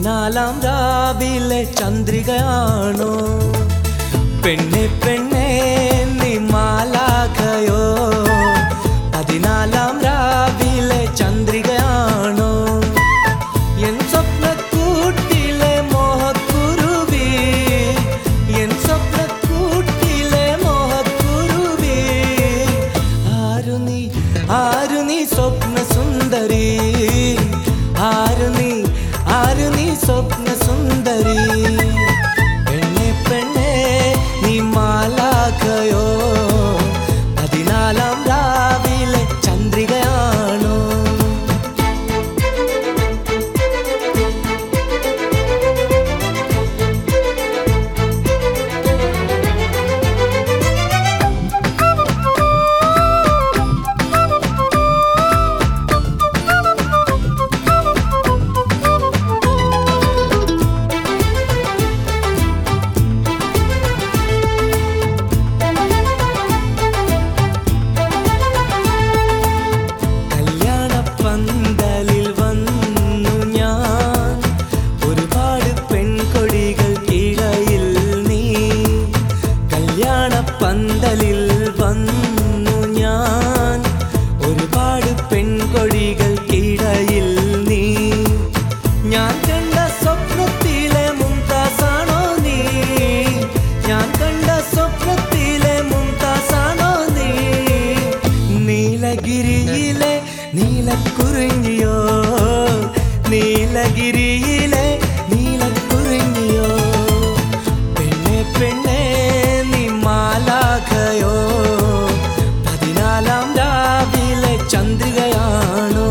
പതിനാലാം രാവിലെ ചന്ദ്രികയാണോ പെണ്ണെ പെണ്ണെ നീ മാലാഖയോ പതിനാലാം രാവിലെ ചന്ദ്രികയാണോ എൻ സ്വപ്നക്കൂട്ടിലെ മോഹക്കുരുവി എൻ സ്വപ്നക്കൂട്ടിലെ മോഹക്കുരുവി ആരു നീ ആരു നീ സ്വപ്ന സുന്ദരി ആരു നീ ആരു നീ സ്വപ്ന സുന്ദരി പെണ്ണെ പെണ്ണെ നീ മാലാഖയോ പതിനാലാം രാവിലെ ചന്ദ്രികയാണോ കല്യാണപ്പന്തലിൽ വന്നു ഞാൻ ഒരുപാട് പെൺകൊടികൾ ഇടയിൽ നീ കല്യാണപ്പന്തലിൽ വന്നു ഞാൻ ഒരുപാട് പെൺകൊടികൾ ഇടയിൽ നീ ഞാൻ കണ്ട സ്വപ്നത്തിലെ മുംതാസാണോ നീ ഞാൻ കണ്ട സ്വപ്നത്തിലെ മുംതാസാണോ നീ നീലഗിരിയിലെ നീലക്കുറിഞ്ഞിയോ നീലഗിരിയിലെ നീലക്കുറിഞ്ഞിയോ പെണ്ണെ പെണ്ണെ നീ മാലാഖയോ പതിനാലാം രാവിലെ ചന്ദ്രികയാണോ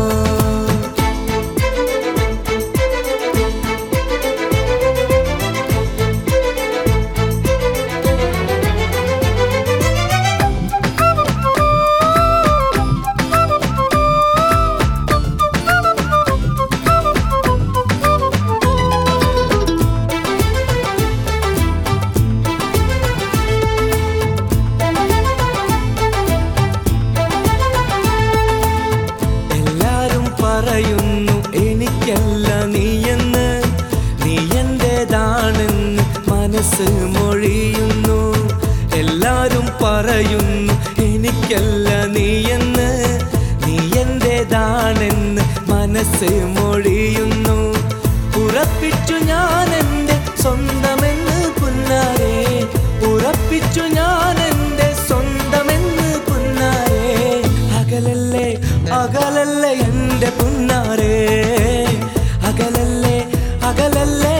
എല്ലാരും പറയുന്നു എനിക്കല്ല നീയെന്ന് നീ എന്റേതാണെന്ന് മനസ്സ് മൊഴിയുന്നു എല്ലാരും പറയുന്നു എനിക്കല്ല നീയെന്ന് നീ എന്റേതാണെന്ന് മനസ്സ് മൊഴിയുന്നു ഉറപ്പിച്ചു ഞാൻ എന്റെ സ്വന്തമെന്ന് പുന്നാരെ ഉറപ്പിച്ചു ഞാൻ എന്റെ സ്വന്തമെന്ന് പുന്നാരെ അകലല്ലേ അകലല്ലേ എന്റെ പുന്നാരെ അകലല്ലേ അകലല്ലേ